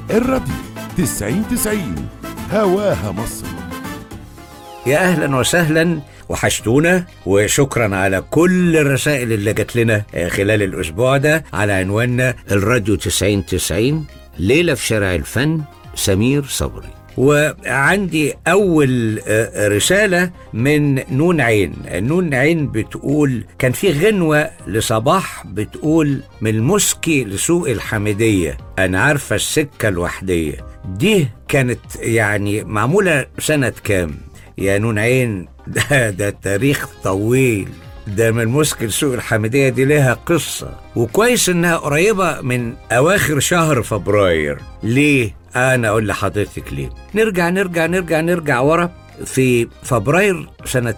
الراديو تسعين تسعين هواها مصر يا اهلا وسهلا وحشتونا وشكرا على كل الرسائل اللي جات لنا خلال الاسبوع ده على عنواننا الراديو 90 90 ليله في شارع الفن سمير صبري وعندي أول آه، رسالة من نون عين نون عين بتقول كان في غنوة لصباح بتقول من المسكي لسوق الحميدية أنا عارفة السكة الوحدية دي كانت يعني معمولة سنة كام يا نون عين ده, ده تاريخ طويل ده من المسك لسوق الحميدية دي لها قصة وكويس انها قريبة من اواخر شهر فبراير ليه؟ انا اقول لحضرتك ليه نرجع نرجع نرجع نرجع ورا في فبراير سنة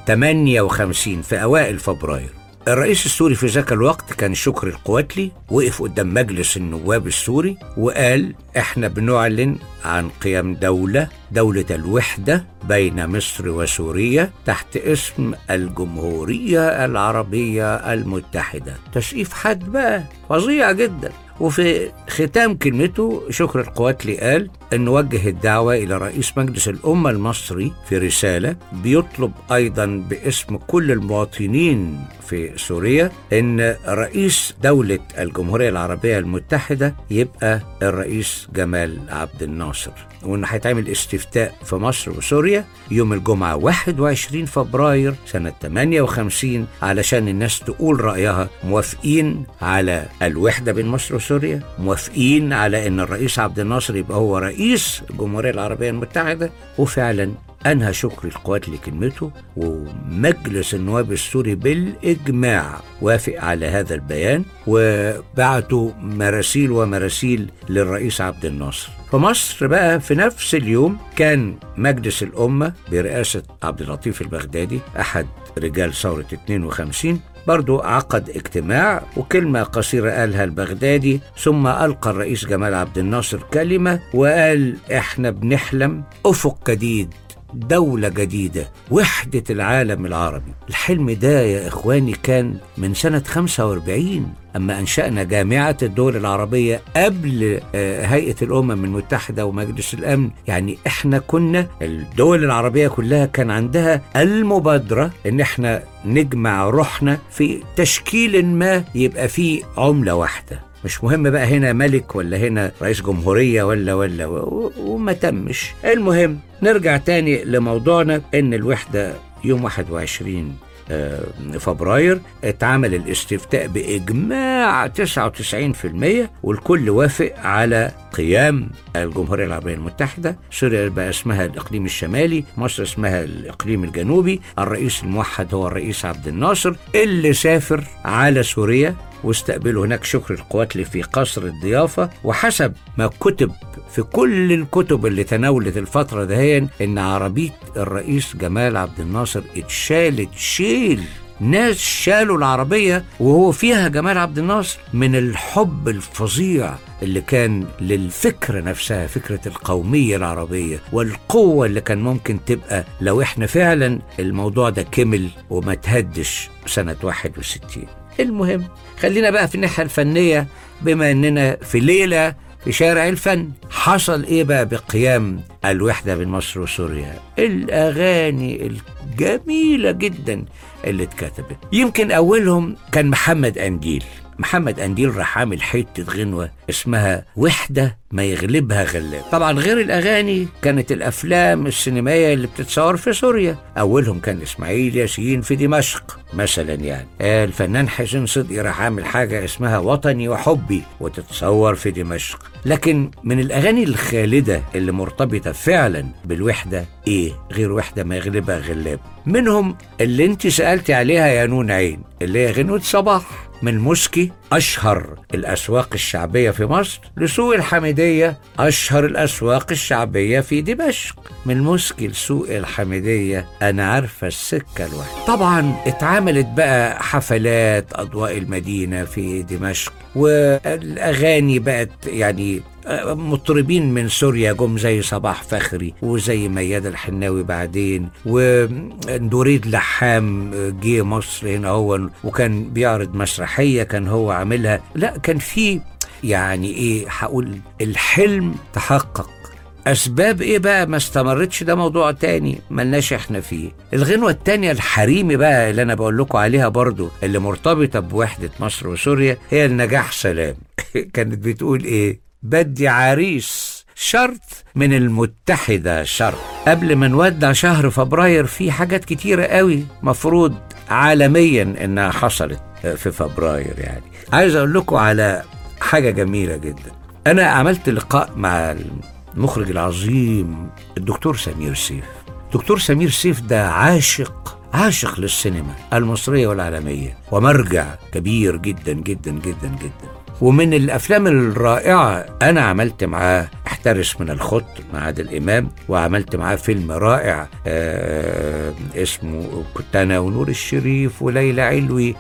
58 في اوائل فبراير الرئيس السوري في ذاك الوقت كان شكري القواتلي وقف قدام مجلس النواب السوري وقال احنا بنعلن عن قيام دولة دولة الوحدة بين مصر وسوريا تحت اسم الجمهورية العربية المتحدة تسقيف حد بقى فظيع جدا وفي ختام كلمته شكر القواتلي قال أن وجه الدعوة إلى رئيس مجلس الأمة المصري في رسالة بيطلب أيضا باسم كل المواطنين في سوريا أن رئيس دولة الجمهورية العربية المتحدة يبقى الرئيس جمال عبد الناصر وأن هيتعمل استفتاء في مصر وسوريا يوم الجمعة 21 فبراير سنة 58 علشان الناس تقول رأيها موافقين على الوحدة بين مصر وسوريا موافقين على أن الرئيس عبد الناصر يبقى هو رئيس الجمهورية العربية المتحدة وفعلا أنهى شكري القوات لكلمته ومجلس النواب السوري بالإجماع وافق على هذا البيان وبعتوا مراسيل ومراسيل للرئيس عبد الناصر في مصر بقى في نفس اليوم كان مجلس الأمة برئاسة عبد اللطيف البغدادي أحد رجال ثورة 52 برضو عقد اجتماع وكلمة قصيرة قالها البغدادي ثم ألقى الرئيس جمال عبد الناصر كلمة وقال إحنا بنحلم أفق جديد دولة جديدة وحدة العالم العربي الحلم ده يا إخواني كان من سنة 45 أما أنشأنا جامعة الدول العربية قبل آه، هيئة الأمم المتحدة ومجلس الأمن يعني إحنا كنا الدول العربية كلها كان عندها المبادرة إن إحنا نجمع روحنا في تشكيل ما يبقى فيه عملة واحدة مش مهم بقى هنا ملك ولا هنا رئيس جمهورية ولا ولا و- وما تمش المهم نرجع تاني لموضوعنا ان الوحدة يوم 21 آه، فبراير اتعمل الاستفتاء بإجماع 99% والكل وافق على قيام الجمهورية العربية المتحدة سوريا بقى اسمها الإقليم الشمالي مصر اسمها الإقليم الجنوبي الرئيس الموحد هو الرئيس عبد الناصر اللي سافر على سوريا واستقبلوا هناك شكر القوات اللي في قصر الضيافة وحسب ما كتب في كل الكتب اللي تناولت الفترة دهيا إن عربية الرئيس جمال عبد الناصر اتشالت شيل ناس شالوا العربية وهو فيها جمال عبد الناصر من الحب الفظيع اللي كان للفكرة نفسها فكرة القومية العربية والقوة اللي كان ممكن تبقى لو احنا فعلا الموضوع ده كمل وما تهدش سنة 61 المهم خلينا بقى في الناحية الفنية بما اننا في ليلة في شارع الفن حصل ايه بقى بقيام الوحدة بين مصر وسوريا الاغاني الجميلة جدا اللي اتكتبت يمكن اولهم كان محمد انديل محمد انديل راح عامل حته غنوه اسمها وحده ما يغلبها غلاب طبعا غير الاغاني كانت الافلام السينمائيه اللي بتتصور في سوريا اولهم كان اسماعيل ياسين في دمشق مثلا يعني آه، الفنان حسين صدقي راح عامل حاجه اسمها وطني وحبي وتتصور في دمشق لكن من الاغاني الخالده اللي مرتبطه فعلا بالوحده ايه غير وحده ما يغلبها غلاب منهم اللي انت سالتي عليها يا نون عين اللي هي غنوه صباح من موسكي أشهر الأسواق الشعبية في مصر لسوق الحميدية أشهر الأسواق الشعبية في دمشق من موسكي لسوق الحميدية أنا عارفة السكة الواحدة طبعا اتعملت بقى حفلات أضواء المدينة في دمشق والأغاني بقت يعني مطربين من سوريا جم زي صباح فخري وزي مياد الحناوي بعدين ونوريد لحام جه مصر هنا هو وكان بيعرض مسرحية كان هو عاملها لا كان في يعني ايه هقول الحلم تحقق اسباب ايه بقى ما استمرتش ده موضوع تاني ملناش احنا فيه الغنوة التانية الحريمي بقى اللي انا بقول لكم عليها برضو اللي مرتبطة بوحدة مصر وسوريا هي النجاح سلام كانت بتقول ايه بدي عريس شرط من المتحدة شرط قبل ما نودع شهر فبراير في حاجات كتيرة قوي مفروض عالميا انها حصلت في فبراير يعني عايز اقول لكم على حاجة جميلة جدا انا عملت لقاء مع المخرج العظيم الدكتور سمير سيف دكتور سمير سيف ده عاشق عاشق للسينما المصرية والعالمية ومرجع كبير جدا جدا جدا جدا ومن الافلام الرائعه انا عملت معاه احترس من الخط مع عادل امام وعملت معاه فيلم رائع آه اسمه كنت انا ونور الشريف وليلى علوي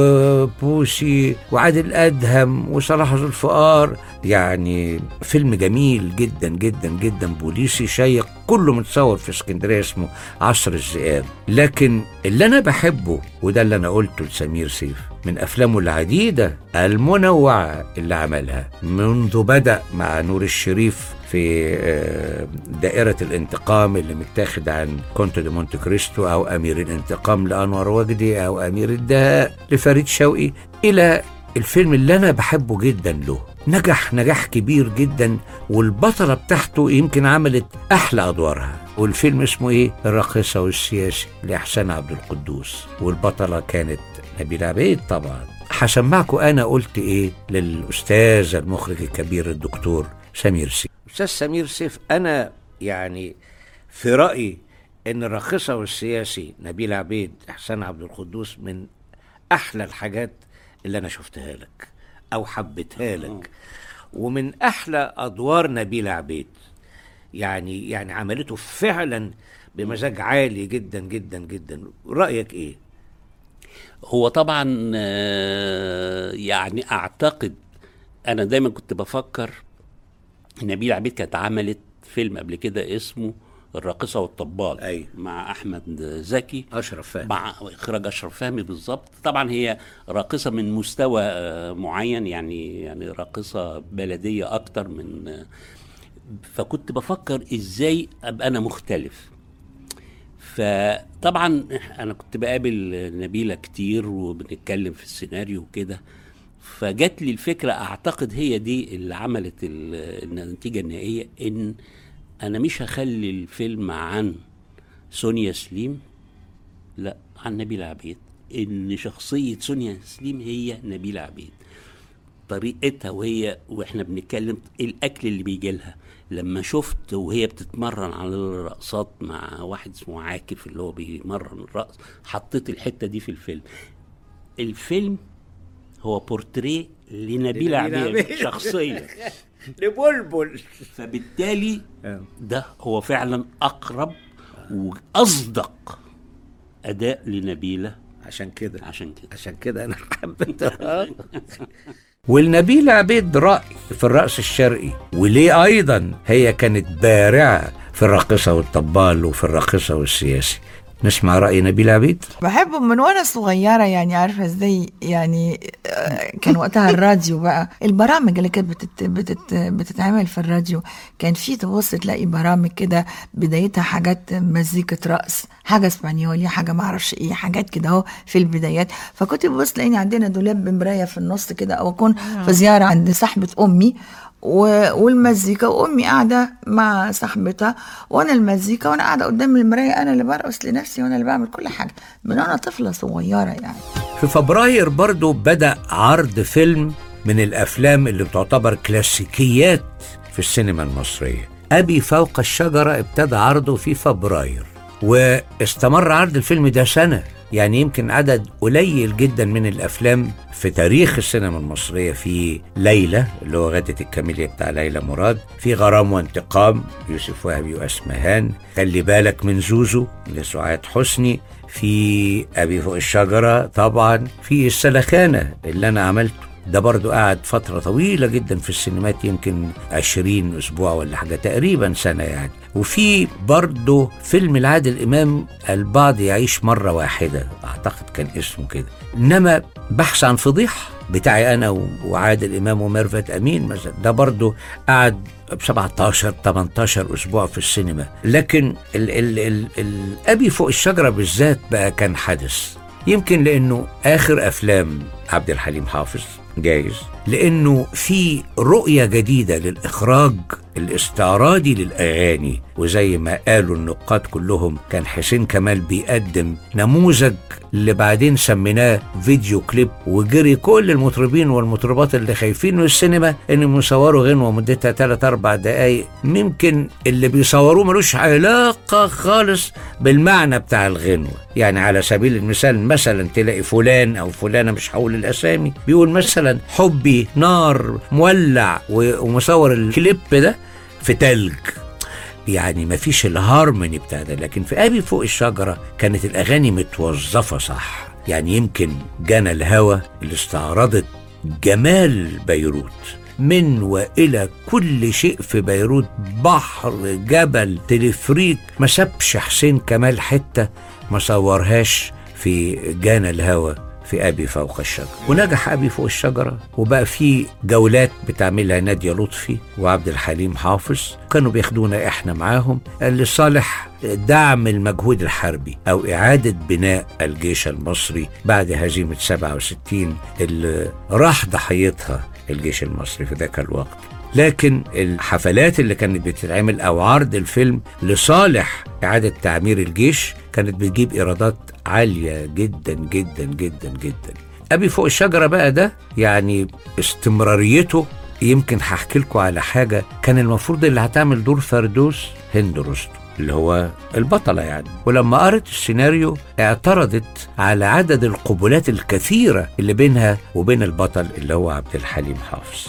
وبوسي وعادل ادهم وصلاح ذو الفقار يعني فيلم جميل جدا جدا جدا بوليسي شيق كله متصور في اسكندريه اسمه عصر الذئاب لكن اللي انا بحبه وده اللي انا قلته لسمير سيف من افلامه العديده المنوعه اللي عملها منذ بدا مع نور الشريف في آه، دائرة الانتقام اللي متاخد عن كونت دي مونte كريستو أو أمير الانتقام لأنور وجدي أو أمير الدهاء لفريد شوقي إلى الفيلم اللي أنا بحبه جدا له نجح نجاح كبير جدا والبطلة بتاعته يمكن عملت أحلى أدوارها والفيلم اسمه إيه؟ الراقصة والسياسي لإحسان عبد القدوس والبطلة كانت نبيلة عبيد طبعا هسمعكم أنا قلت إيه للأستاذ المخرج الكبير الدكتور سمير سيف أستاذ سمير سيف أنا يعني في رأيي إن الراقصة والسياسي نبيل عبيد إحسان عبد القدوس من أحلى الحاجات اللي أنا شفتها لك أو حبيتها لك ومن أحلى أدوار نبيل عبيد يعني يعني عملته فعلا بمزاج عالي جدا جدا جدا رأيك إيه؟ هو طبعا آه، يعني اعتقد انا دايما كنت بفكر نبيل عبيد كانت عملت فيلم قبل كده اسمه الراقصه والطبال أيوة. مع احمد زكي أشرف فهمي مع اخراج اشرف فهمي بالظبط طبعا هي راقصه من مستوى آه، معين يعني يعني راقصه بلديه اكتر من آه، فكنت بفكر ازاي ابقى انا مختلف فطبعا انا كنت بقابل نبيله كتير وبنتكلم في السيناريو وكده فجات لي الفكره اعتقد هي دي اللي عملت ال- النتيجه النهائيه ان انا مش هخلي الفيلم عن سونيا سليم لا عن نبيلة عبيد ان شخصية سونيا سليم هي نبيلة عبيد طريقتها وهي واحنا بنتكلم الاكل اللي بيجي لها لما شفت وهي بتتمرن على الرقصات مع واحد اسمه عاكف اللي هو بيمرن الرقص حطيت الحتة دي في الفيلم الفيلم هو بورتريه لنبيلة لنبيلة عبيد عبيد. شخصيا لبلبل فبالتالي ده هو فعلا اقرب واصدق اداء لنبيله عشان كده عشان كده عشان كده انا حبيتها والنبيلة عبيد رأي في الرقص الشرقي وليه أيضا هي كانت بارعة في الراقصة والطبال وفي الراقصة والسياسي نسمع رأي نبيلة عبيد بحبه من وانا صغيره يعني عارفه ازاي يعني آه، كان وقتها الراديو بقى البرامج اللي كانت بتت بتت بتتعمل في الراديو كان في تبص تلاقي برامج كده بدايتها حاجات مزيكه رقص حاجه اسبانيولي حاجه ما اعرفش ايه حاجات كده اهو في البدايات فكنت ببص تلاقيني عندنا دولاب بمرايه في النص كده او اكون في زياره عند صاحبه امي و- والمزيكا وامي قاعده مع صاحبتها وانا المزيكا وانا قاعده قدام المرايه انا اللي برقص لنفسي وانا اللي بعمل كل حاجه من وانا طفله صغيره يعني في فبراير برضو بدأ عرض فيلم من الأفلام اللي بتعتبر كلاسيكيات في السينما المصرية أبي فوق الشجرة ابتدى عرضه في فبراير واستمر عرض الفيلم ده سنة يعني يمكن عدد قليل جدا من الأفلام في تاريخ السينما المصرية في ليلى اللي هو غادة الكاميليا بتاع ليلى مراد في غرام وانتقام يوسف وهبي وأسمهان خلي بالك من زوزو لسعاد حسني في أبي فوق الشجرة طبعا في السلخانة اللي أنا عملته ده برضو قعد فترة طويلة جدا في السينمات يمكن عشرين أسبوع ولا حاجة تقريبا سنة يعني وفي برضو فيلم العادل إمام البعض يعيش مرة واحدة أعتقد كان اسمه كده إنما بحث عن فضيحة بتاعي أنا وعادل إمام وميرفت أمين مثلا ده برضو قعد ب 17 18 اسبوع في السينما لكن ال ال ال الابي فوق الشجره بالذات بقى كان حدث يمكن لانه اخر افلام عبد الحليم حافظ جايز لانه في رؤيه جديده للاخراج الاستعراضي للاغاني وزي ما قالوا النقاد كلهم كان حسين كمال بيقدم نموذج اللي بعدين سميناه فيديو كليب وجري كل المطربين والمطربات اللي خايفين من السينما ان يصوروا غنوه مدتها 3 4 دقائق ممكن اللي بيصوروه ملوش علاقه خالص بالمعنى بتاع الغنوه يعني على سبيل المثال مثلا تلاقي فلان او فلانه مش هقول الاسامي بيقول مثلا حبي نار مولع و- ومصور الكليب ده في تلج يعني مفيش الهارموني بتاع ده لكن في ابي فوق الشجره كانت الاغاني متوظفه صح يعني يمكن جانا الهوى اللي استعرضت جمال بيروت من والى كل شيء في بيروت بحر جبل تلفريك ما سابش حسين كمال حته ما صورهاش في جانا الهوى في ابي فوق الشجره ونجح ابي فوق الشجره وبقى في جولات بتعملها ناديه لطفي وعبد الحليم حافظ كانوا بياخدونا احنا معاهم لصالح دعم المجهود الحربي او اعاده بناء الجيش المصري بعد هزيمه 67 اللي راح ضحيتها الجيش المصري في ذاك الوقت لكن الحفلات اللي كانت بتتعمل او عرض الفيلم لصالح اعاده تعمير الجيش كانت بتجيب ايرادات عاليه جدا جدا جدا جدا ابي فوق الشجره بقى ده يعني استمراريته يمكن هحكي لكم على حاجه كان المفروض اللي هتعمل دور فردوس هند رستم اللي هو البطلة يعني ولما قرت السيناريو اعترضت على عدد القبلات الكثيرة اللي بينها وبين البطل اللي هو عبد الحليم حافظ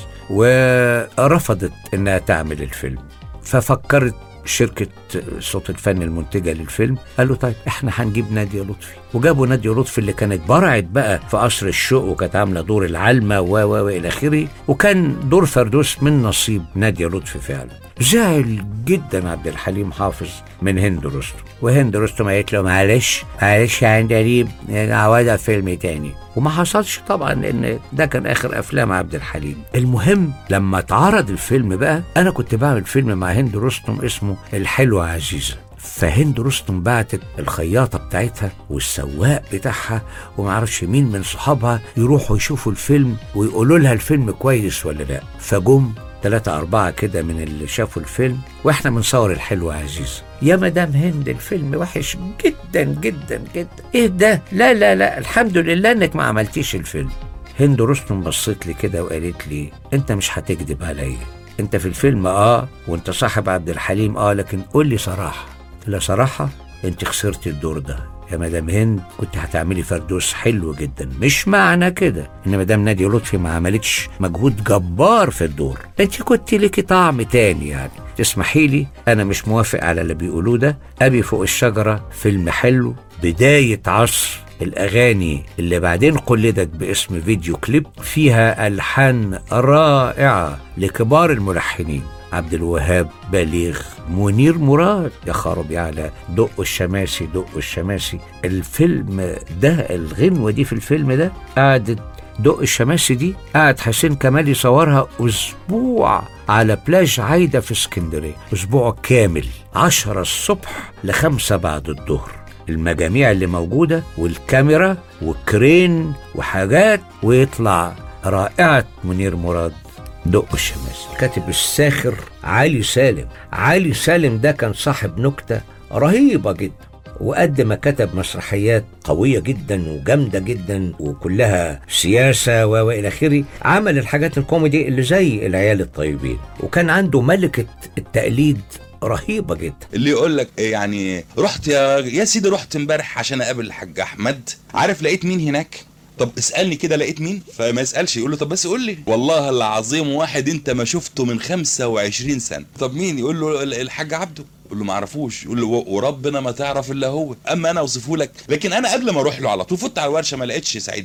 ورفضت انها تعمل الفيلم ففكرت شركة صوت الفن المنتجة للفيلم قالوا طيب احنا هنجيب نادية لطفي وجابوا نادية لطفي اللي كانت برعت بقى في قصر الشوق وكانت عاملة دور العلمة و و والى اخره وكان دور فردوس من نصيب نادية لطفي فعلا زعل جدا عبد الحليم حافظ من هند رستم وهند رستم قالت له معلش معلش يا عندليب نعوضها فيلم تاني وما حصلش طبعا لان ده كان اخر افلام عبد الحليم المهم لما اتعرض الفيلم بقى انا كنت بعمل فيلم مع هند رستم اسمه الحلوة عزيزة فهند رستم بعتت الخياطة بتاعتها والسواق بتاعها ومعرفش مين من صحابها يروحوا يشوفوا الفيلم ويقولوا لها الفيلم كويس ولا لا فجم ثلاثة أربعة كده من اللي شافوا الفيلم وإحنا بنصور الحلوة عزيزة يا مدام هند الفيلم وحش جدا جدا جدا إيه ده لا لا لا الحمد لله إنك ما عملتيش الفيلم هند رستم بصيت لي كده وقالت لي أنت مش هتكذب عليا أنت في الفيلم آه وأنت صاحب عبد الحليم آه لكن قول لي صراحة لا صراحة أنت خسرت الدور ده يا مدام هند كنت هتعملي فردوس حلو جدا مش معنى كده ان مدام نادية لطفي ما عملتش مجهود جبار في الدور انت كنت ليكي طعم تاني يعني تسمحي لي انا مش موافق على اللي بيقولوه ده ابي فوق الشجرة فيلم حلو بداية عصر الأغاني اللي بعدين قلدت باسم فيديو كليب فيها ألحان رائعة لكبار الملحنين عبد الوهاب بليغ منير مراد يا خرابي على دق الشماسي دق الشماسي الفيلم ده الغنوة دي في الفيلم ده قعدت دق الشماسي دي قعد حسين كمال يصورها أسبوع على بلاج عايدة في اسكندرية أسبوع كامل عشرة الصبح لخمسة بعد الظهر المجاميع اللي موجودة والكاميرا والكرين وحاجات ويطلع رائعة منير مراد دق الشماس الكاتب الساخر علي سالم علي سالم ده كان صاحب نكتة رهيبة جدا وقد ما كتب مسرحيات قوية جدا وجامدة جدا وكلها سياسة و- وإلى آخره عمل الحاجات الكوميدي اللي زي العيال الطيبين وكان عنده ملكة التقليد رهيبة جدا اللي يقول لك يعني رحت يا يا سيدي رحت امبارح عشان اقابل الحاج احمد عارف لقيت مين هناك طب اسالني كده لقيت مين فما يسالش يقول له طب بس قول لي والله العظيم واحد انت ما شفته من 25 سنه طب مين يقول له ال- الحاج عبده يقول له ما اعرفوش يقول له و- وربنا ما تعرف الا هو اما انا اوصفه لك لكن انا قبل ما اروح له على طول فت على الورشه ما لقيتش سعيد هناك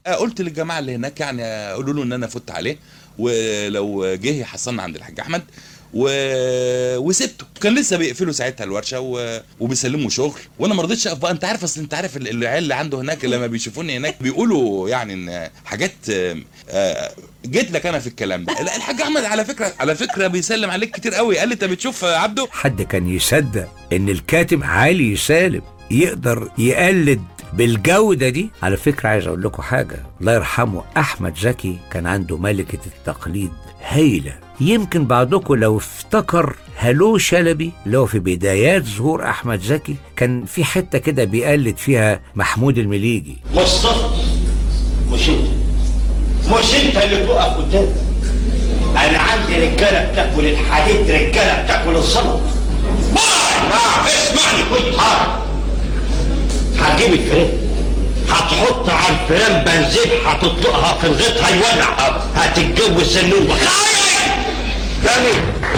آه، قلت للجماعه اللي هناك يعني قولوا له ان انا فت عليه ولو جه يحصلنا عند الحاج احمد و... وسبته كان لسه بيقفلوا ساعتها الورشه و... وبيسلموا شغل وانا ما رضيتش اقف بقى انت عارف اصل انت عارف ال- العيال اللي عنده هناك لما بيشوفوني هناك بيقولوا يعني ان حاجات آه، آه، جيت لك انا في الكلام ده لا الحاج احمد على فكره على فكره بيسلم عليك كتير قوي قال لي انت بتشوف آه، عبده حد كان يصدق ان الكاتب علي سالم يقدر يقلد بالجودة دي على فكرة عايز أقول لكم حاجة الله يرحمه أحمد زكي كان عنده ملكة التقليد هايلة يمكن بعضكم لو افتكر هلو شلبي اللي هو في بدايات ظهور أحمد زكي كان في حتة كده بيقلد فيها محمود المليجي مصطفى مش انت مش انت اللي تقف قدامي انا عندي رجاله بتاكل الحديد رجاله بتاكل الزلط اسمع اسمعني كنت حار هتجيب الفريم هتحط على الفريم بنزين هتطلقها في الغيط هيولع هتتجوز النوبه تاني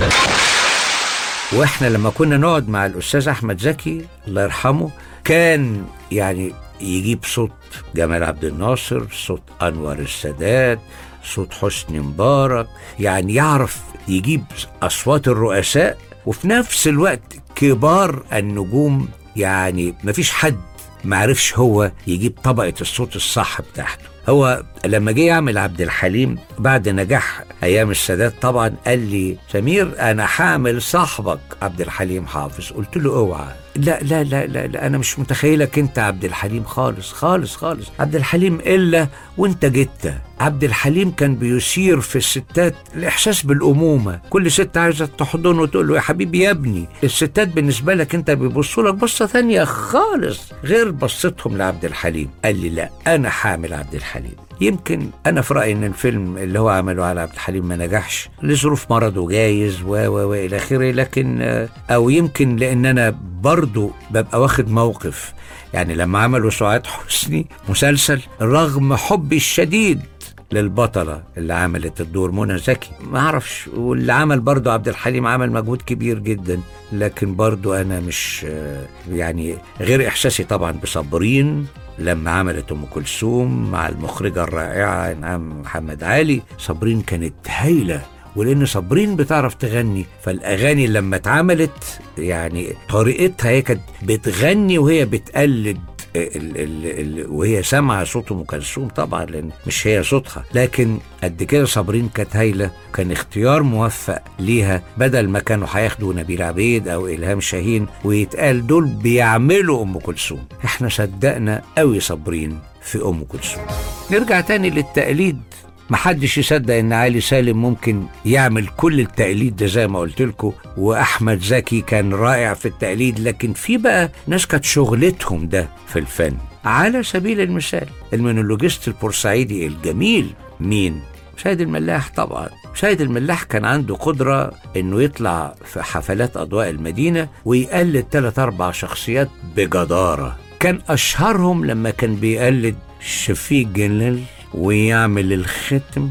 واحنا لما كنا نقعد مع الاستاذ احمد زكي الله يرحمه كان يعني يجيب صوت جمال عبد الناصر صوت انور السادات صوت حسني مبارك يعني يعرف يجيب اصوات الرؤساء وفي نفس الوقت كبار النجوم يعني مفيش حد معرفش هو يجيب طبقة الصوت الصح بتاعته هو لما جه يعمل عبد الحليم بعد نجاح ايام السادات طبعا قال لي سمير انا هعمل صاحبك عبد الحليم حافظ قلت له اوعى لا لا لا لا, لا انا مش متخيلك انت عبد الحليم خالص خالص خالص عبد الحليم الا وانت جيت عبد الحليم كان بيثير في الستات الاحساس بالامومه كل ست عايزه تحضنه وتقول له يا حبيبي يا ابني الستات بالنسبه لك انت بيبصوا لك بصه ثانيه خالص غير بصتهم لعبد الحليم قال لي لا انا حامل عبد الحليم يمكن انا في رايي ان الفيلم اللي هو عمله على عبد الحليم ما نجحش لظروف مرضه جايز و و والى اخره لكن آه، او يمكن لان انا برضو ببقى واخد موقف يعني لما عملوا سعاد حسني مسلسل رغم حبي الشديد للبطلة اللي عملت الدور منى زكي ما اعرفش واللي عمل برضو عبد الحليم عمل مجهود كبير جدا لكن برضو انا مش آه، يعني غير احساسي طبعا بصابرين لما عملت ام كلثوم مع المخرجه الرائعه انعام محمد علي صابرين كانت هايله ولان صابرين بتعرف تغني فالاغاني لما اتعملت يعني طريقتها هي كانت بتغني وهي بتقلد ال ال ال وهي سامعه صوت ام كلثوم طبعا لان مش هي صوتها لكن قد كده صابرين كانت هايله كان اختيار موفق ليها بدل ما كانوا هياخدوا نبيل عبيد او الهام شاهين ويتقال دول بيعملوا ام كلثوم احنا صدقنا قوي صابرين في ام كلثوم نرجع تاني للتقليد محدش يصدق ان علي سالم ممكن يعمل كل التقليد ده زي ما قلت لكم واحمد زكي كان رائع في التقليد لكن في بقى ناس كانت شغلتهم ده في الفن على سبيل المثال المونولوجيست البورسعيدي الجميل مين سيد الملاح طبعا سيد الملاح كان عنده قدرة انه يطلع في حفلات اضواء المدينة ويقلد ثلاث اربع شخصيات بجدارة كان اشهرهم لما كان بيقلد شفيق جلال ويعمل الختم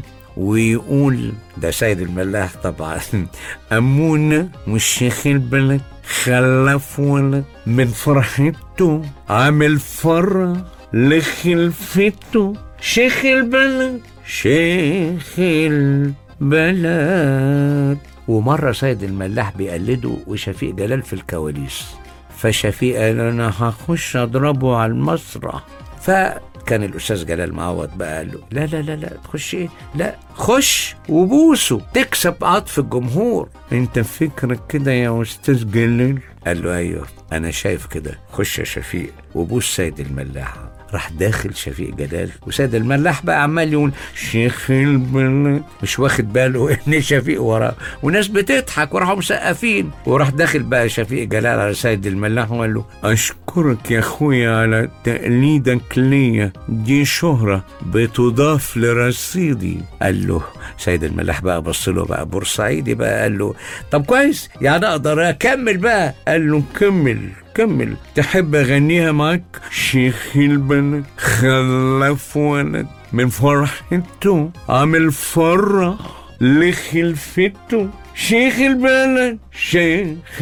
ويقول ده سيد الملاح طبعا أمونة والشيخ البلد خلف ولد من فرحته عامل فرح لخلفته شيخ البلد شيخ البلد ومرة سيد الملاح بيقلده وشفيق جلال في الكواليس فشفيق قال انا هخش اضربه على المسرح فكان الاستاذ جلال معوض بقى قال له لا لا لا لا تخش ايه لا خش وبوسه تكسب عطف الجمهور انت فكرك كده يا استاذ جلال قال له ايوه انا شايف كده خش يا شفيق وبوس سيد الملاح راح داخل شفيق جلال وسيد الملاح بقى عمال يقول شيخ البلد مش واخد باله ان شفيق وراه وناس بتضحك وراحوا مسقفين وراح داخل بقى شفيق جلال على سيد الملاح وقال له اشكرك يا اخويا على تقليدك ليا دي شهرة بتضاف لرصيدي قال له سيد الملاح بقى بص له بقى بورسعيدي بقى قال له طب كويس يعني اقدر اكمل بقى قال له كمل كمل تحب اغنيها معاك شيخ البلد خلف ولد من فرحته عامل فرح لخلفته شيخ البلد شيخ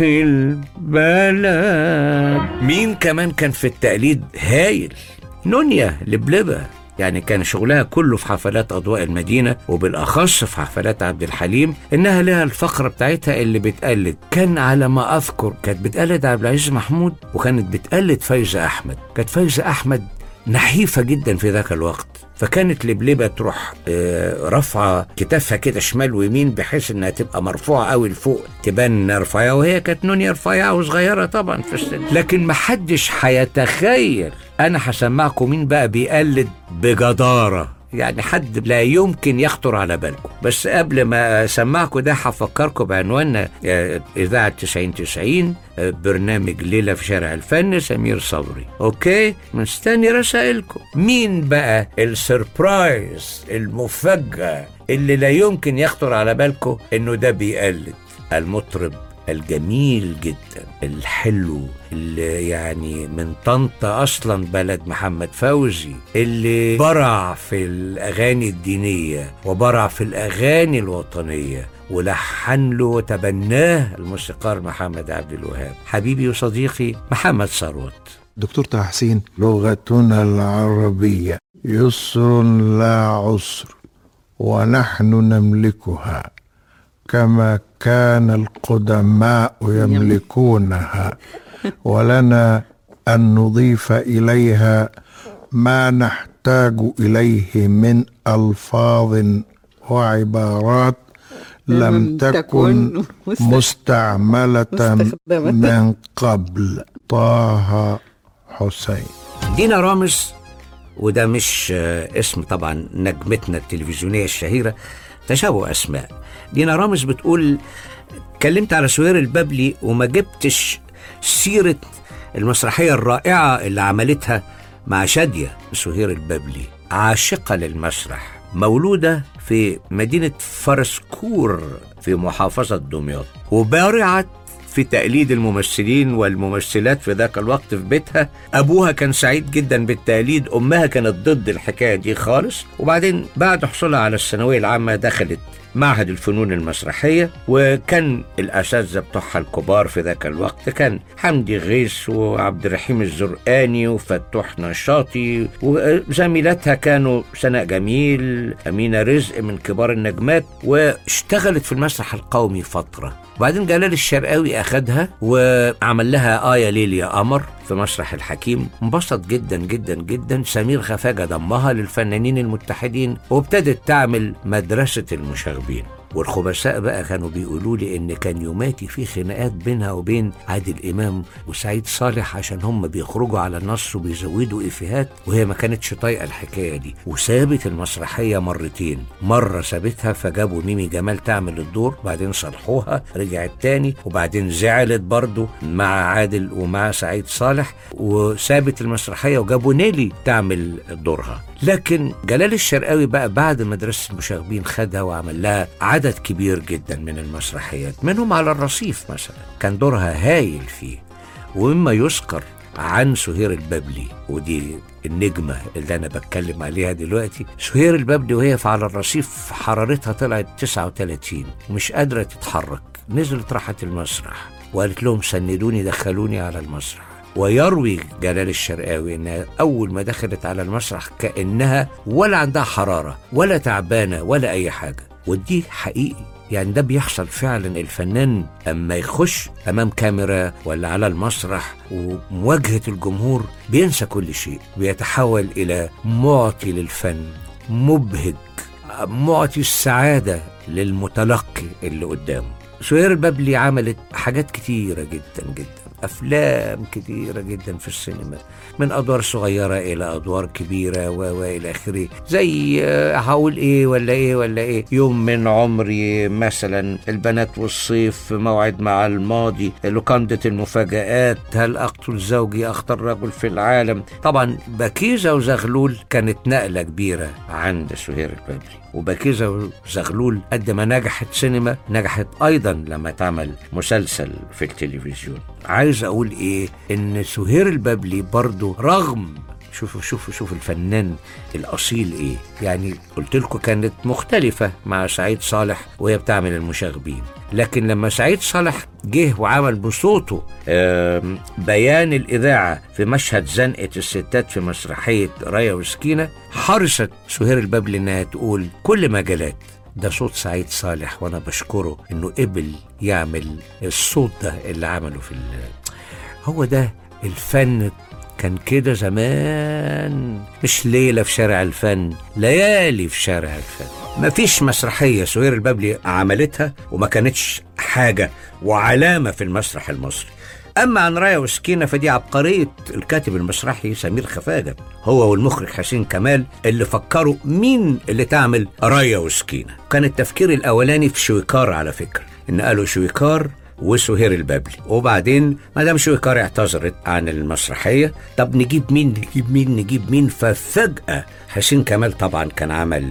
البلد مين كمان كان في التقليد هايل نونيا لبلبة يعني كان شغلها كله في حفلات أضواء المدينة وبالأخص في حفلات عبد الحليم إنها لها الفقرة بتاعتها اللي بتقلد كان على ما أذكر كانت بتقلد عبد العزيز محمود وكانت بتقلد فايزة أحمد كانت فايزة أحمد نحيفة جدا في ذاك الوقت فكانت لبلبة تروح آه، رافعة كتافها كده شمال ويمين بحيث انها تبقى مرفوعة قوي لفوق تبان رفيعة وهي كانت نونيا رفيعة وصغيرة طبعا في السن لكن محدش هيتخيل انا هسمعكم مين بقى بيقلد بجدارة يعني حد لا يمكن يخطر على بالكم بس قبل ما اسمعكم ده هفكركم بعنواننا آه، اذاعه 90 90 آه، برنامج ليله في شارع الفن سمير صبري اوكي مستني رسائلكم مين بقى السربرايز المفاجاه اللي لا يمكن يخطر على بالكم انه ده بيقلد المطرب الجميل جدا الحلو اللي يعني من طنطا اصلا بلد محمد فوزي اللي برع في الاغاني الدينيه وبرع في الاغاني الوطنيه ولحن له وتبناه الموسيقار محمد عبد الوهاب حبيبي وصديقي محمد ثروت دكتور طه حسين لغتنا العربية يسر لا عسر ونحن نملكها كما كان القدماء يملكونها ولنا أن نضيف إليها ما نحتاج إليه من ألفاظ وعبارات لم لم تكن تكن مستعملة مستخدمة. من قبل طه حسين دينا رامز وده مش آه، اسم طبعا نجمتنا التلفزيونية الشهيرة تشابه أسماء دينا رامز بتقول اتكلمت على سهير البابلي وما جبتش سيرة المسرحية الرائعة اللي عملتها مع شادية سهير البابلي عاشقة للمسرح مولودة في مدينة فرسكور في محافظة دمياط وبارعت في تقليد الممثلين والممثلات في ذاك الوقت في بيتها أبوها كان سعيد جدا بالتقليد أمها كانت ضد الحكاية دي خالص وبعدين بعد حصولها على الثانوية العامة دخلت معهد الفنون المسرحية وكان الأساتذة بتوعها الكبار في ذاك الوقت كان حمدي غيث وعبد الرحيم الزرقاني وفتوح نشاطي وزميلاتها كانوا سناء جميل أمينة رزق من كبار النجمات واشتغلت في المسرح القومي فترة وبعدين جلال الشرقاوي أخدها وعمل لها آية ليل يا قمر في مسرح الحكيم انبسط جدا جدا جدا سمير خفاجة ضمها للفنانين المتحدين وابتدت تعمل مدرسة المشاغبين والخبثاء بقى كانوا بيقولوا لي ان كان يوماتي في خناقات بينها وبين عادل امام وسعيد صالح عشان هم بيخرجوا على النص وبيزودوا افيهات وهي ما كانتش طايقه الحكايه دي وسابت المسرحيه مرتين مره سابتها فجابوا ميمي جمال تعمل الدور بعدين صلحوها رجعت تاني وبعدين زعلت برضو مع عادل ومع سعيد صالح وسابت المسرحيه وجابوا نيلي تعمل دورها لكن جلال الشرقاوي بقى بعد مدرسة المشاغبين خدها وعمل لها عدد كبير جدا من المسرحيات منهم على الرصيف مثلا كان دورها هايل فيه ومما يذكر عن سهير البابلي ودي النجمة اللي أنا بتكلم عليها دلوقتي سهير البابلي وهي في على الرصيف حرارتها طلعت 39 ومش قادرة تتحرك نزلت راحت المسرح وقالت لهم سندوني دخلوني على المسرح ويروي جلال الشرقاوي انها اول ما دخلت على المسرح كانها ولا عندها حراره ولا تعبانه ولا اي حاجه ودي حقيقي يعني ده بيحصل فعلا الفنان اما يخش امام كاميرا ولا على المسرح ومواجهه الجمهور بينسى كل شيء بيتحول الى معطي للفن مبهج معطي السعاده للمتلقي اللي قدامه سهير البابلي عملت حاجات كتيره جدا جدا افلام كتيره جدا في السينما من ادوار صغيره الى ادوار كبيره و والى اخره زي آه، هقول ايه ولا ايه ولا ايه يوم من عمري مثلا البنات والصيف موعد مع الماضي لوكانده المفاجآت هل اقتل زوجي اخطر رجل في العالم طبعا بكيزه وزغلول كانت نقله كبيره عند سهير البابلي وبكيزة وزغلول قد ما نجحت سينما نجحت أيضا لما تعمل مسلسل في التلفزيون عايز أقول إيه إن سهير البابلي برضو رغم شوفوا شوفوا شوفوا الفنان الأصيل إيه يعني قلت لكم كانت مختلفة مع سعيد صالح وهي بتعمل المشاغبين لكن لما سعيد صالح جه وعمل بصوته آم، بيان الإذاعة في مشهد زنقة الستات في مسرحية رايا وسكينة حرصت سهير البابلي إنها تقول كل مجالات ده صوت سعيد صالح وأنا بشكره إنه قبل يعمل الصوت ده اللي عمله في ال- هو ده الفن كان كده زمان مش ليلة في شارع الفن ليالي في شارع الفن مفيش مسرحية سهير البابلي عملتها وما كانتش حاجة وعلامة في المسرح المصري أما عن رايا وسكينة فدي عبقرية الكاتب المسرحي سمير خفاجة هو والمخرج حسين كمال اللي فكروا مين اللي تعمل رايا وسكينة كان التفكير الأولاني في شويكار على فكرة إن قالوا شويكار وسهير البابلي وبعدين مدام شويكار اعتذرت عن المسرحية طب نجيب مين نجيب مين نجيب مين ففجأة حسين كمال طبعا كان عمل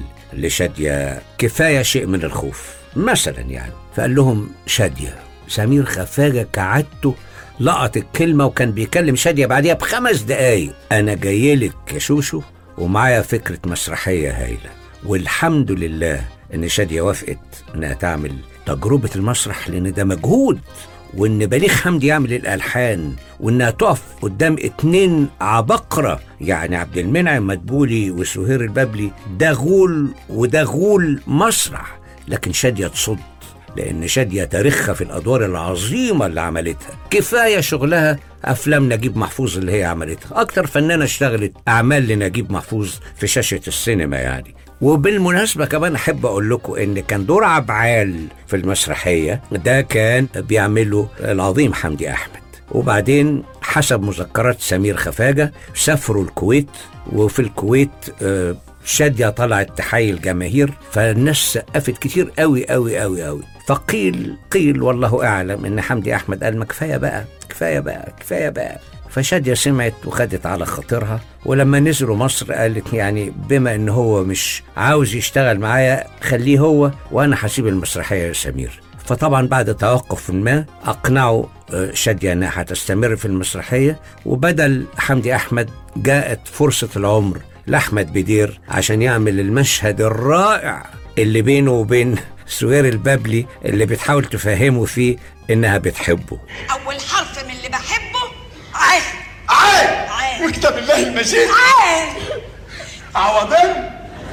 لشادية كفاية شيء من الخوف مثلا يعني فقال لهم شادية سمير خفاجة كعادته لقط الكلمة وكان بيكلم شادية بعديها بخمس دقايق أنا جايلك يا شوشو ومعايا فكرة مسرحية هايلة والحمد لله إن شادية وافقت إنها تعمل تجربة المسرح لأن ده مجهود وإن بليغ حمدي يعمل الألحان وإنها تقف قدام اتنين عبقرة يعني عبد المنعم مدبولي وسهير البابلي ده غول وده غول مسرح لكن شادية تصد لأن شادية تاريخها في الأدوار العظيمة اللي عملتها كفاية شغلها أفلام نجيب محفوظ اللي هي عملتها أكتر فنانة اشتغلت أعمال لنجيب محفوظ في شاشة السينما يعني وبالمناسبة كمان أحب أقول لكم إن كان دور عبعال في المسرحية ده كان بيعمله العظيم حمدي أحمد وبعدين حسب مذكرات سمير خفاجة سافروا الكويت وفي الكويت آه، شادية طلعت تحيي الجماهير فالناس سقفت كتير قوي قوي قوي قوي فقيل قيل والله أعلم إن حمدي أحمد قال ما كفاية بقى كفاية بقى كفاية بقى فشادية سمعت وخدت على خاطرها ولما نزلوا مصر قالت يعني بما ان هو مش عاوز يشتغل معايا خليه هو وانا هسيب المسرحية يا سمير فطبعا بعد توقف ما اقنعوا آه، شادية انها هتستمر في المسرحية وبدل حمدي احمد جاءت فرصة العمر لاحمد بدير عشان يعمل المشهد الرائع اللي بينه وبين سوير البابلي اللي بتحاول تفهمه فيه انها بتحبه اول حرف من اللي بحبه عين عين عين. وكتاب الله المجيد عين عوضين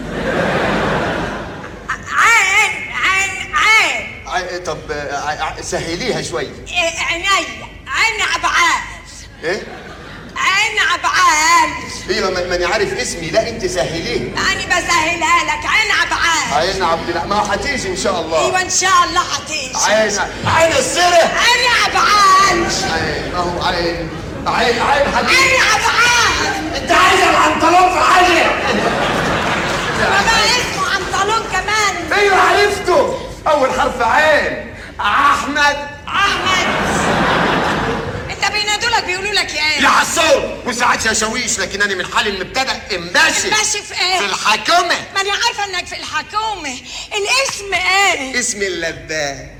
عين عين عين عين طب آه، ع- سهليها شوي إيه، عيني عين عبعال ايه عين عبعال ايوه ما- ماني عارف اسمي لا انت سهليه انا بسهلها لك عين عبعال عين عبد الله ما هتيجي ان شاء الله ايوه ان شاء الله هتيجي عين عين السرة عين عبعال عين ما هو عين عين عين هتيجي عين عبعال انت عايز العنطلون في حاجه وما اسمه عنطلون كمان ايوه عرفته اول حرف عين احمد احمد انت بينادوا لك بيقولوا لك يا ايه يا حصون وساعات يا شاويش لكن انا من حال المبتدا ماشي ماشي في ايه في الحكومه ما انا عارفه انك في الحكومه الاسم ايه اسم اللبان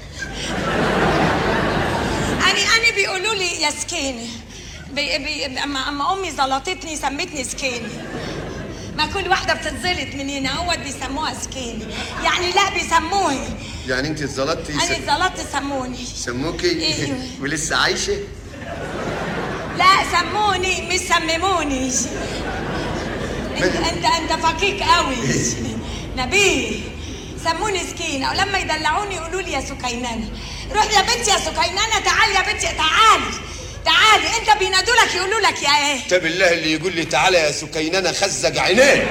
انا انا بيقولوا لي يا سكيني بي بي اما اما امي زلطتني سمتني سكيني ما كل واحده بتتزلط من هنا هو بيسموها سكيني يعني لا بيسموها يعني انت اتزلطتي انا اتزلطت سموني سموكي ايوه. ولسه عايشه لا سموني مش سمموني انت انت انت فقيق قوي نبيه سموني سكينه ولما يدلعوني يقولوا لي يا سكينانه روح يا بنتي يا سكينانه تعالي يا بنتي تعالي تعالي انت بينادوا لك يقولوا لك يا ايه طب الله اللي يقول لي تعالى يا سكينانه خزق عينيه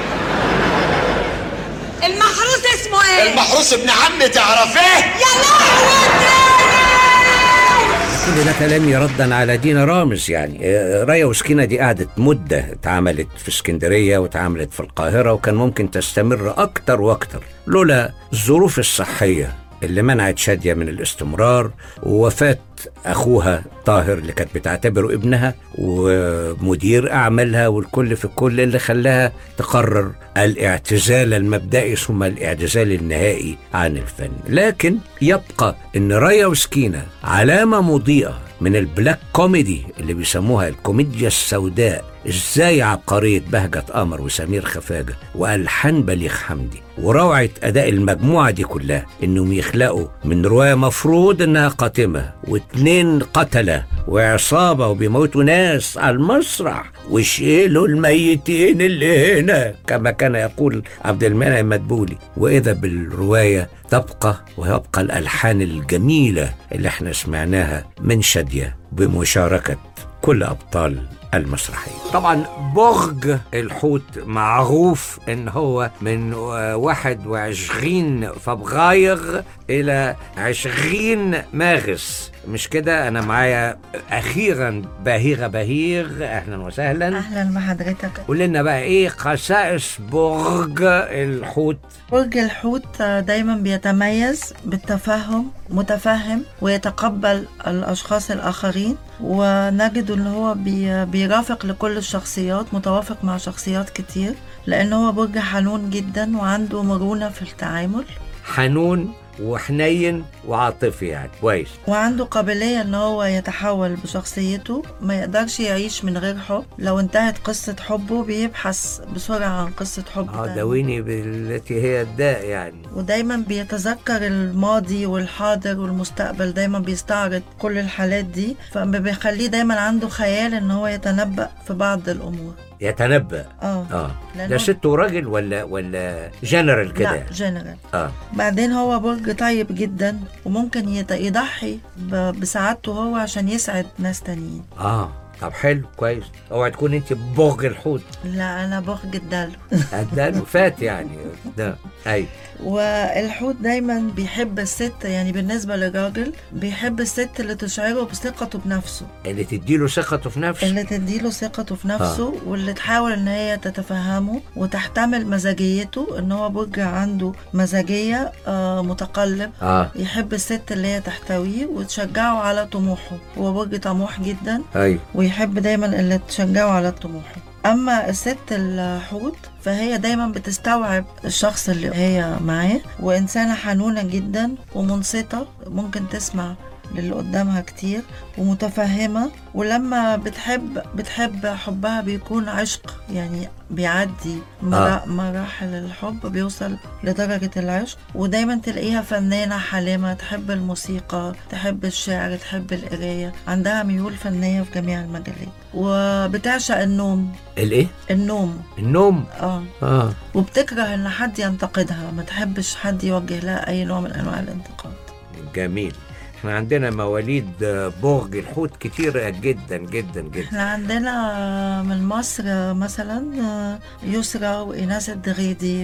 المحروس اسمه ايه المحروس ابن عمي تعرفيه يا لهوي كل ده كلامي ردا على دينا رامز يعني آه، رايا وسكينة دي قعدت مدة اتعملت في اسكندرية واتعملت في القاهرة وكان ممكن تستمر أكتر وأكتر لولا الظروف الصحية اللي منعت شادية من الاستمرار ووفاة اخوها طاهر اللي كانت بتعتبره ابنها ومدير اعمالها والكل في الكل اللي خلاها تقرر الاعتزال المبدئي ثم الاعتزال النهائي عن الفن لكن يبقى ان رايا وسكينه علامه مضيئه من البلاك كوميدي اللي بيسموها الكوميديا السوداء ازاي عبقرية بهجة قمر وسمير خفاجة وألحان بليغ حمدي وروعة أداء المجموعة دي كلها إنهم يخلقوا من رواية مفروض إنها قاتمة واتنين قتلة وعصابة وبيموتوا ناس على المسرح وشيلوا الميتين اللي هنا كما كان يقول عبد المنعم مدبولي وإذا بالرواية تبقى ويبقى الألحان الجميلة اللي احنا سمعناها من شادية بمشاركة كل أبطال المسرحية طبعا برج الحوت معروف ان هو من واحد وعشرين فبراير الى عشرين مارس مش كده انا معايا اخيرا باهيرة بهير اهلا وسهلا اهلا بحضرتك قول لنا بقى ايه خصائص برج الحوت برج الحوت دايما بيتميز بالتفهم متفهم ويتقبل الاشخاص الاخرين ونجد ان هو بي بيرافق لكل الشخصيات متوافق مع شخصيات كتير لان هو برج حنون جدا وعنده مرونة في التعامل حنون وحنين وعاطفي يعني كويس وعنده قابلية ان هو يتحول بشخصيته ما يقدرش يعيش من غير حب لو انتهت قصة حبه بيبحث بسرعة عن قصة حب اه تانية. داويني بالتي هي الداء يعني ودايما بيتذكر الماضي والحاضر والمستقبل دايما بيستعرض كل الحالات دي فبيخليه دايما عنده خيال ان هو يتنبأ في بعض الامور يتنبأ اه اه لأنه- ده ست وراجل ولا ولا جنرال كده لا جنرال اه بعدين هو برج طيب جدا وممكن يت- يضحي ب- بسعادته هو عشان يسعد ناس تانيين اه طب حلو كويس اوعى تكون انت برج الحوت لا انا برج الدلو ده فات يعني ده اي والحوت دايما بيحب الست يعني بالنسبة للراجل بيحب الست اللي تشعره بثقته بنفسه اللي تديله ثقته في نفسه اللي تديله ثقته في نفسه آه. واللي تحاول ان هي تتفهمه وتحتمل مزاجيته ان هو برج عنده مزاجية آه متقلب اه يحب الست اللي هي تحتويه وتشجعه على طموحه هو برج طموح جدا اي ويحب دايما اللي تشجعه على طموحه اما الست الحوت فهي دايما بتستوعب الشخص اللي هي معاه وانسانه حنونه جدا ومنصته ممكن تسمع للي قدامها كتير ومتفهمة ولما بتحب بتحب حبها بيكون عشق يعني بيعدي مرا- آه. مراحل الحب بيوصل لدرجة العشق ودايما تلاقيها فنانة حالمة تحب الموسيقى تحب الشعر تحب القراية عندها ميول فنية في جميع المجالات وبتعشق النوم الايه النوم النوم اه اه وبتكره ان حد ينتقدها ما تحبش حد يوجه لها اي نوع من انواع الانتقاد جميل احنا عندنا مواليد آه، برج الحوت كتيرة جدا جدا جدا احنا عندنا من مصر مثلا يسرى وإيناس الدغيدي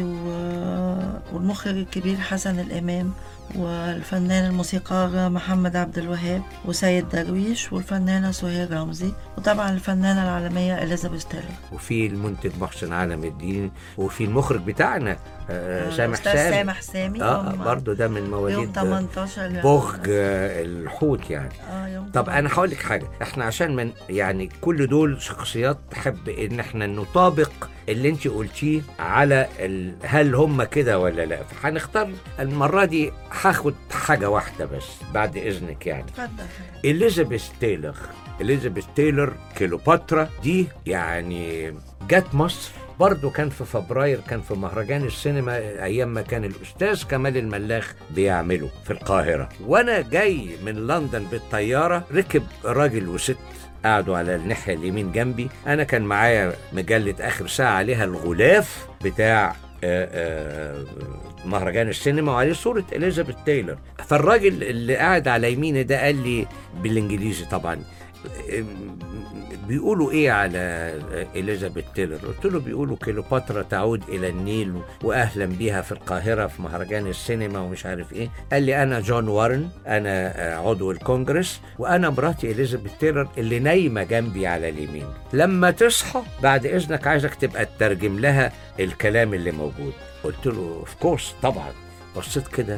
و- والمخرج الكبير حسن الإمام والفنان الموسيقار محمد عبد الوهاب وسيد درويش والفنانة سهير رمزي وطبعا الفنانة العالمية إليزابيث تيلر وفي المنتج محسن عالم الدين وفي المخرج بتاعنا آه سامح الأستاذ سامي سامح سامي اه هم برضو ده من يوم مواليد آه، 18 برج آه، الحوت يعني اه يوم طب انا هقول لك حاجه احنا عشان من يعني كل دول شخصيات تحب ان احنا نطابق اللي انت قلتيه على ال... هل هم كده ولا لا فهنختار المره دي هاخد حاجه واحده بس بعد اذنك يعني اتفضل اليزابيث تايلر اليزابيث تايلر كيلوباترا دي يعني جت مصر برضه كان في فبراير كان في مهرجان السينما ايام ما كان الاستاذ كمال الملاخ بيعمله في القاهره وانا جاي من لندن بالطياره ركب راجل وست قعدوا على الناحيه اليمين جنبي انا كان معايا مجله اخر ساعه عليها الغلاف بتاع آه، آه، مهرجان السينما وعليه صورة إليزابيث تايلر فالراجل اللي قاعد على يميني ده قال لي بالإنجليزي طبعا آم، بيقولوا ايه على اليزابيث تيلر قلت له بيقولوا كليوباترا تعود الى النيل واهلا بيها في القاهره في مهرجان السينما ومش عارف ايه قال لي انا جون وارن انا آه، عضو الكونجرس وانا مراتي اليزابيث تيلر اللي نايمه جنبي على اليمين لما تصحى بعد اذنك عايزك تبقى تترجم لها الكلام اللي موجود قلت له اوف كورس طبعا بصيت كده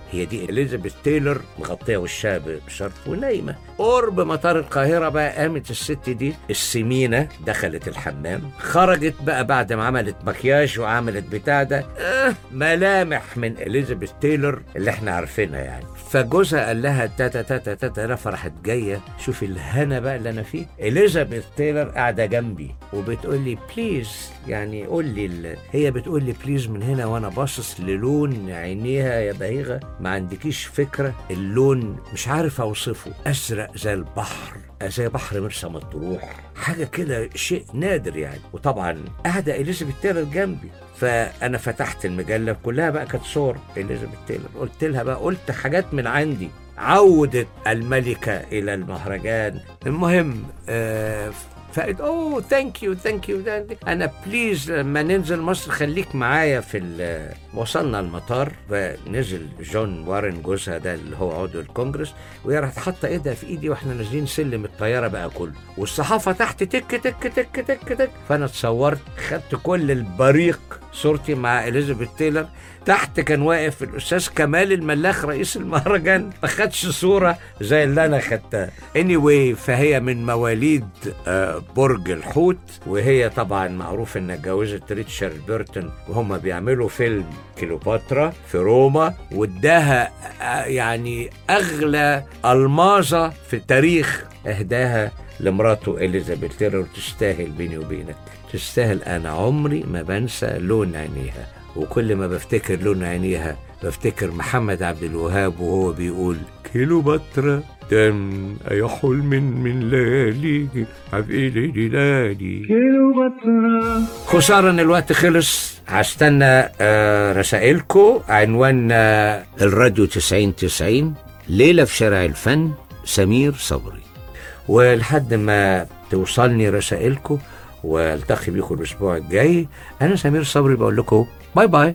هي دي اليزابيث تايلور مغطيه وشها بشرط ونايمه قرب مطار القاهره بقى قامت الست دي السمينه دخلت الحمام خرجت بقى بعد ما عملت مكياج وعملت بتاع ده آه ملامح من اليزابيث تايلور اللي احنا عارفينها يعني فجوزها قال لها تاتا تاتا تاتا لا فرحت جايه شوفي الهنا بقى اللي انا فيه اليزابيث تايلور قاعده جنبي وبتقول لي بليز يعني قول لي ال... هي بتقول لي بليز من هنا وانا باصص للون عينيها يا بهيغه ما عندكيش فكره اللون مش عارف اوصفه ازرق زي البحر زي بحر مرسى مطروح حاجه كده شيء نادر يعني وطبعا قاعده اليزابيث تايلور جنبي فانا فتحت المجله كلها بقى كانت صور اليزابيث تايلور قلت لها بقى قلت حاجات من عندي عودت الملكه الى المهرجان المهم آه فقلت اوه ثانك يو ثانك يو انا بليز لما ننزل مصر خليك معايا في ال- وصلنا المطار فنزل جون وارن جوزها ده اللي هو عضو الكونجرس وهي راحت حاطه ايدها في ايدي واحنا نازلين سلم الطياره بقى كله والصحافه تحت تك تك تك تك تك فانا اتصورت خدت كل البريق صورتي مع اليزابيث تايلور تحت كان واقف الاستاذ كمال الملاخ رئيس المهرجان ما خدش صوره زي اللي انا خدتها anyway فهي من مواليد آه، برج الحوت وهي طبعا معروف انها اتجوزت ريتشارد بيرتون وهم بيعملوا فيلم كليوباترا في روما واداها آه، يعني اغلى الماظه في التاريخ اهداها لمراته اليزابيث تايلور تستاهل بيني وبينك تستاهل انا عمري ما بنسى لون عينيها وكل ما بفتكر لون عينيها بفتكر محمد عبد الوهاب وهو بيقول كيلوباترا تم أي حلم من ليالي حبيبي ليالي خسارة ان الوقت خلص هستنى آه، رسائلكم عنواننا الراديو 90 90 ليلة في شارع الفن سمير صبري ولحد ما توصلني رسائلكم والتقي بيكم الاسبوع الجاي انا سمير صبري بقول لكم باي باي